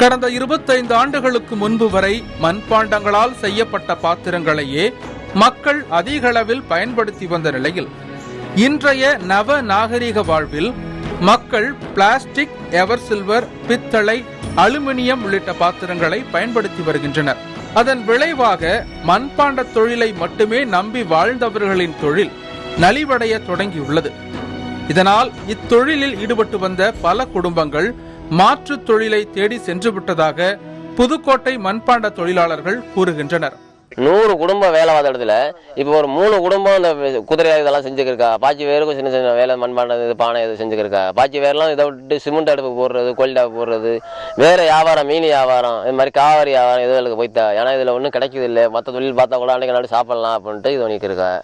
கடந்த இருபத்தைந்து ஆண்டுகளுக்கு முன்பு வரை மண்பாண்டங்களால் செய்யப்பட்ட பாத்திரங்களையே மக்கள் அதிக அளவில் பயன்படுத்தி வந்த நிலையில் இன்றைய நவ நாகரிக வாழ்வில் மக்கள் பிளாஸ்டிக் எவர் சில்வர் பித்தளை அலுமினியம் உள்ளிட்ட பாத்திரங்களை பயன்படுத்தி வருகின்றனர் அதன் விளைவாக மண்பாண்ட தொழிலை மட்டுமே நம்பி வாழ்ந்தவர்களின் தொழில் நலிவடைய தொடங்கியுள்ளது இதனால் இத்தொழிலில் ஈடுபட்டு வந்த பல குடும்பங்கள் மாற்று தொழிலை தேடி சென்று விட்டதாக புதுக்கோட்டை மண்பாண்ட தொழிலாளர்கள் கூறுகின்றனர் நூறு குடும்பம் வேலை பார்த்த இடத்துல இப்போ ஒரு மூணு குடும்பம் இந்த குதிரை இதெல்லாம் செஞ்சுக்கிருக்கா பாச்சி வேருக்கும் சின்ன சின்ன வேலை மண்பாண்டம் இது பானை இது செஞ்சுக்கிருக்கா பாச்சி வேர்லாம் இதை விட்டு சிமெண்ட் அடுப்பு போடுறது கொல்டாப்பு போடுறது வேற வியாபாரம் மீன் வியாபாரம் இது மாதிரி காவாரி வியாபாரம் இதுகளுக்கு போய்த்தா ஏன்னா இதில் ஒன்றும் கிடைக்குது இல்லை மற்ற தொழில் பார்த்தா கூட அன்றைக்கு நாடு சாப்பிடலாம் அப்படின்ட்டு இது பண்ணிக்கிருக்கா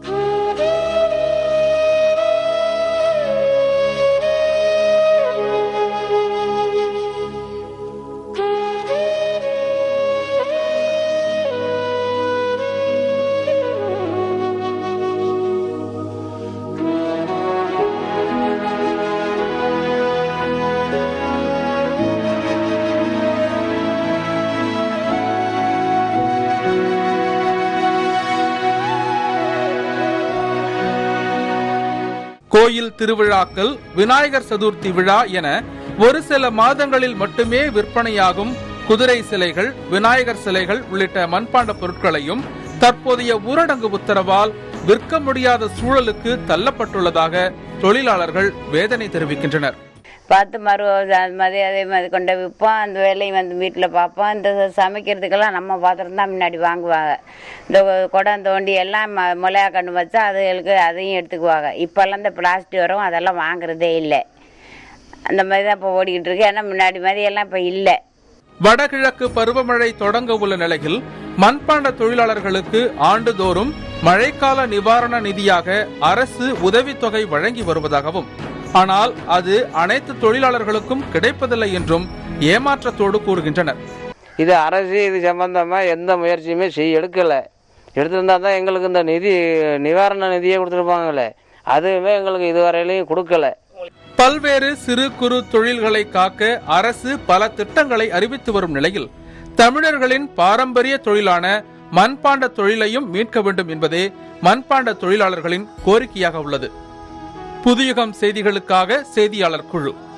கோயில் திருவிழாக்கள் விநாயகர் சதுர்த்தி விழா என ஒரு சில மாதங்களில் மட்டுமே விற்பனையாகும் குதிரை சிலைகள் விநாயகர் சிலைகள் உள்ளிட்ட மண்பாண்ட பொருட்களையும் தற்போதைய ஊரடங்கு உத்தரவால் விற்க முடியாத சூழலுக்கு தள்ளப்பட்டுள்ளதாக தொழிலாளர்கள் வேதனை தெரிவிக்கின்றனர் பார்த்து மறு அது மாதிரி அதே மாதிரி கொண்டு போய் விற்போம் அந்த வேலையும் வந்து வீட்டில் பார்ப்போம் இந்த சமைக்கிறதுக்கெல்லாம் நம்ம பாத்திரம் தான் முன்னாடி வாங்குவாங்க இந்த குடம் தோண்டி எல்லாம் ம மிளகா கண்டு வச்சா அதுகளுக்கு அதையும் எடுத்துக்குவாங்க இப்போல்லாம் இந்த பிளாஸ்டிக் வரும் அதெல்லாம் வாங்குறதே இல்லை அந்த மாதிரி தான் இப்போ ஓடிக்கிட்டு இருக்கு ஏன்னா முன்னாடி மாதிரி எல்லாம் இப்போ இல்லை வடகிழக்கு பருவமழை தொடங்க உள்ள நிலையில் மண்பாண்ட தொழிலாளர்களுக்கு ஆண்டுதோறும் மழைக்கால நிவாரண நிதியாக அரசு உதவித்தொகை வழங்கி வருவதாகவும் ஆனால் அது அனைத்து தொழிலாளர்களுக்கும் கிடைப்பதில்லை என்றும் ஏமாற்றத்தோடு கூறுகின்றனர் இது அரசு இது சம்பந்தமாக எந்த முயற்சியுமே செய்ய எடுக்கலை எடுத்திருந்தா தான் எங்களுக்கு இந்த நிதி நிவாரண நிதியே கொடுத்துருப்பாங்களே அதுவுமே எங்களுக்கு இதுவரையிலையும் கொடுக்கல பல்வேறு சிறு குறு தொழில்களை காக்க அரசு பல திட்டங்களை அறிவித்து வரும் நிலையில் தமிழர்களின் பாரம்பரிய தொழிலான மண்பாண்ட தொழிலையும் மீட்க வேண்டும் என்பதே மண்பாண்ட தொழிலாளர்களின் கோரிக்கையாக உள்ளது புதியுகம் செய்திகளுக்காக செய்தியாளர் குழு